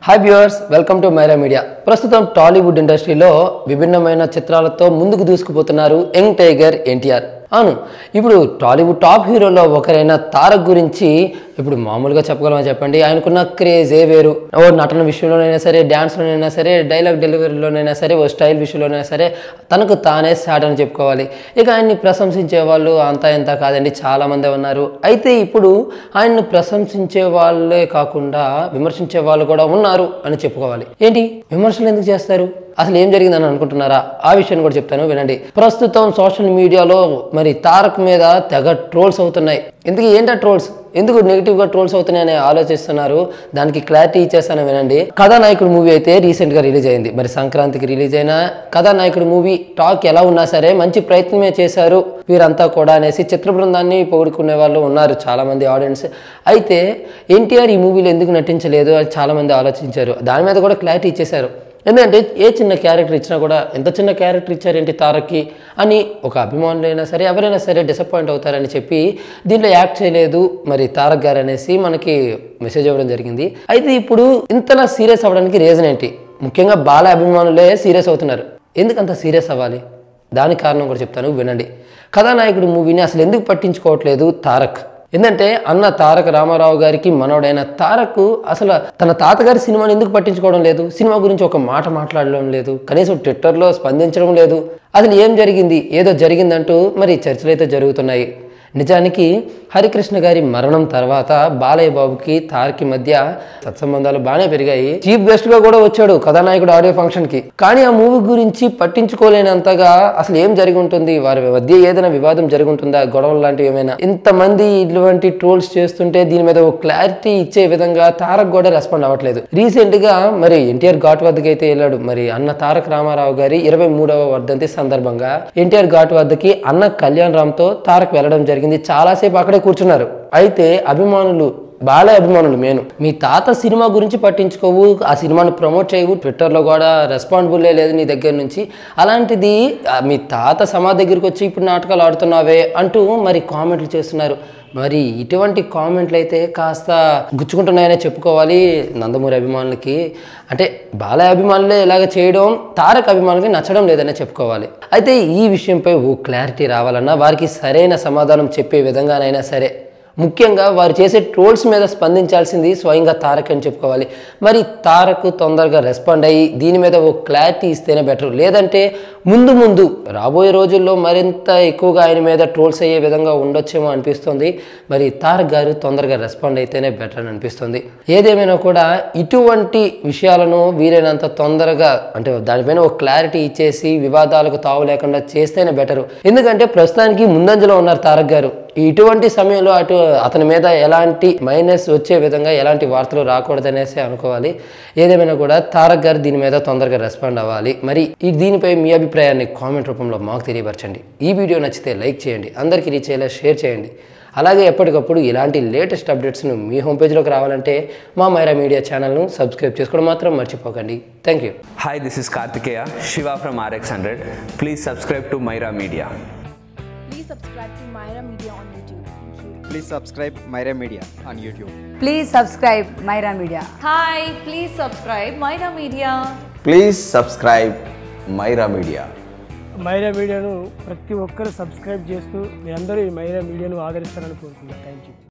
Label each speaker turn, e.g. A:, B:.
A: Hi viewers welcome to Myra Media ప్రస్తుతం Tollywood ఇండస్ట్రీలో విభిన్నమైన చిత్రాలతో ముందుకు దూసుకుపోతున్నారు యంగ్ టైగర్ ఎన్టీఆర్ అవును ఇప్పుడు టాలీవుడ్ టాప్ హీరోలో ఒకరైన తారక్ గురించి ఇప్పుడు మామూలుగా చెప్పగలమా చెప్పండి ఆయనకున్న క్రేజే వేరు ఓ నటన విషయంలోనైనా సరే డ్యాన్స్లోనైనా సరే డైలాగ్ డెలివరీలోనైనా సరే ఓ స్టైల్ విషయంలోనైనా సరే తనకు తానే సాట్ అని చెప్పుకోవాలి ఇక ఆయన్ని ప్రశంసించే వాళ్ళు అంతా ఇంత కాదండి చాలామంది ఉన్నారు అయితే ఇప్పుడు ఆయన్ని ప్రశంసించే వాళ్ళే కాకుండా విమర్శించే వాళ్ళు కూడా ఉన్నారు అని చెప్పుకోవాలి ఏంటి విమర్శలు ఎందుకు చేస్తారు అసలు ఏం జరిగిందని అనుకుంటున్నారా ఆ విషయాన్ని కూడా చెప్తాను వినండి ప్రస్తుతం సోషల్ మీడియాలో మరి తారక్ మీద తెగ ట్రోల్స్ అవుతున్నాయి ఎందుకు ఏంటా ట్రోల్స్ ఎందుకు నెగిటివ్ గా ట్రోల్స్ అవుతున్నాయని ఆలోచిస్తున్నారు దానికి క్లారిటీ ఇచ్చేస్తాను వినండి కథానాయకుడు మూవీ అయితే రీసెంట్ గా రిలీజ్ అయింది మరి సంక్రాంతికి రిలీజ్ అయిన కథానాయకుడు మూవీ టాక్ ఎలా ఉన్నా సరే మంచి ప్రయత్నమే చేశారు వీరంతా కూడా అనేసి చిత్ర బృందాన్ని పొగుడుకునే వాళ్ళు ఉన్నారు చాలా మంది ఆడియన్స్ అయితే ఎన్టీఆర్ ఈ మూవీలో ఎందుకు నటించలేదు అని చాలా మంది ఆలోచించారు దాని మీద కూడా క్లారిటీ ఇచ్చేశారు ఎందుకంటే ఏ చిన్న క్యారెక్టర్ ఇచ్చినా కూడా ఎంత చిన్న క్యారెక్టర్ ఇచ్చారేంటి తారక్కి అని ఒక అభిమానులైనా సరే ఎవరైనా సరే డిసప్పాయింట్ అవుతారని చెప్పి దీంట్లో యాక్ట్ చేయలేదు మరి తారక్ గారు అనేసి మనకి మెసేజ్ ఇవ్వడం జరిగింది అయితే ఇప్పుడు ఇంతలా సీరియస్ అవ్వడానికి రీజన్ ఏంటి ముఖ్యంగా బాల అభిమానులే సీరియస్ అవుతున్నారు ఎందుకు అంత సీరియస్ అవ్వాలి దానికి కారణం కూడా చెప్తాను వినండి కథానాయకుడు మూవీని అసలు ఎందుకు పట్టించుకోవట్లేదు తారక్ ఏంటంటే అన్న తారక రామారావు గారికి మనవడైన తారక్ అసలు తన తాతగారి సినిమాని ఎందుకు పట్టించుకోవడం లేదు సినిమా గురించి ఒక మాట మాట్లాడడం లేదు కనీసం ట్విట్టర్లో స్పందించడం లేదు అసలు ఏం జరిగింది ఏదో జరిగిందంటూ మరి చర్చలు అయితే జరుగుతున్నాయి నిజానికి హరికృష్ణ గారి మరణం తర్వాత బాలయ్య బాబుకి తారకి మధ్య సత్సంబంధాలు బాగానే పెరిగాయి చీఫ్ గెస్ట్ గా కూడా వచ్చాడు కథానాయకుడు ఆడియో ఫంక్షన్ కి కానీ ఆ మూవీ గురించి పట్టించుకోలేనంతగా అసలు ఏం జరిగి ఉంటుంది వారి మధ్య ఏదైనా వివాదం జరిగి ఉంటుందా గొడవలు లాంటివి ఏమైనా ఇంతమంది ఇటువంటి ట్రోల్స్ చేస్తుంటే దీని మీద ఒక క్లారిటీ ఇచ్చే విధంగా తారక్ కూడా రెస్పాండ్ అవ్వట్లేదు రీసెంట్ గా మరి ఎన్టీఆర్ ఘాట్ వద్దకి అయితే వెళ్ళాడు మరి అన్న తారక రామారావు గారి ఇరవై మూడవ వర్ధంతి సందర్భంగా ఎన్టీఆర్ ఘాట్ వద్దకి అన్న కళ్యాణ్ రామ్ తో తారక్ వెళ్ళడం జరిగింది చాలాసేపు అక్కడే కూర్చున్నారు అయితే అభిమానులు బాలయ్య అభిమానులు మేను మీ తాత సినిమా గురించి పట్టించుకోవు ఆ సినిమాను ప్రమోట్ చేయవు ట్విట్టర్లో కూడా రెస్పాన్సిబుల్ లేదు నీ దగ్గర నుంచి అలాంటిది ఆ, మీ తాత సమాధి దగ్గరికి వచ్చి ఇప్పుడు నాటకాలు ఆడుతున్నావే అంటూ మరి కామెంట్లు చేస్తున్నారు మరి ఇటువంటి కామెంట్లు అయితే కాస్త గుచ్చుకుంటున్నాయనే చెప్పుకోవాలి నందమూరి అభిమానులకి అంటే బాలయ్య అభిమానులే ఇలాగ చేయడం తారక్ అభిమానులకి నచ్చడం లేదనే చెప్పుకోవాలి అయితే ఈ విషయంపై ఓ క్లారిటీ రావాలన్నా వారికి సరైన సమాధానం చెప్పే విధంగానైనా సరే ముఖ్యంగా వారు చేసే ట్రోల్స్ మీద స్పందించాల్సింది స్వయంగా తారక్ అని చెప్పుకోవాలి మరి తారక్ తొందరగా రెస్పాండ్ అయ్యి దీని మీద ఓ క్లారిటీ ఇస్తేనే బెటర్ లేదంటే ముందు ముందు రాబోయే రోజుల్లో మరింత ఎక్కువగా ఆయన మీద ట్రోల్స్ అయ్యే విధంగా ఉండొచ్చేమో అనిపిస్తుంది మరి తారక్ గారు తొందరగా రెస్పాండ్ అయితేనే బెటర్ అని అనిపిస్తుంది ఏదేమైనా కూడా ఇటువంటి విషయాలను వీలైనంత తొందరగా అంటే దానిపైన ఒక క్లారిటీ ఇచ్చేసి వివాదాలకు తావు లేకుండా చేస్తేనే బెటర్ ఎందుకంటే ప్రస్తుతానికి ముందంజలో ఉన్నారు తారక్ గారు ఇటువంటి సమయంలో అటు అతని మీద ఎలాంటి మైనస్ వచ్చే విధంగా ఎలాంటి వార్తలు రాకూడదనేసి అనుకోవాలి ఏదేమైనా కూడా తారక్ గారు దీని మీద తొందరగా రెస్పాండ్ అవ్వాలి మరి ఈ దీనిపై మీ అభిప్రాయాన్ని కామెంట్ రూపంలో మాకు తెలియపరచండి ఈ వీడియో నచ్చితే లైక్ చేయండి అందరికీ రీచ్ అయ్యేలా షేర్ చేయండి అలాగే ఎప్పటికప్పుడు ఇలాంటి లేటెస్ట్ అప్డేట్స్ను మీ హోమ్ పేజ్లోకి రావాలంటే మా మైరా మీడియా ఛానల్ను సబ్స్క్రైబ్ చేసుకోవడం మాత్రం మర్చిపోకండి thank you
B: Hi, this is Kartikeya, Shiva from RX100. Please subscribe to Myra Media.
C: Please subscribe to Myra Media on YouTube. Thank you.
D: Please subscribe Myra Media on YouTube.
E: Please subscribe Myra Media.
F: Hi, please subscribe Myra Media.
G: Please subscribe Myra Media
H: Myra మీడియాను ప్రతి ఒక్కరు subscribe చేస్తూ మీరందరూ ఈ మైరా మీడియాను ఆదరిస్తారని కోరుకుంటున్నాను thank you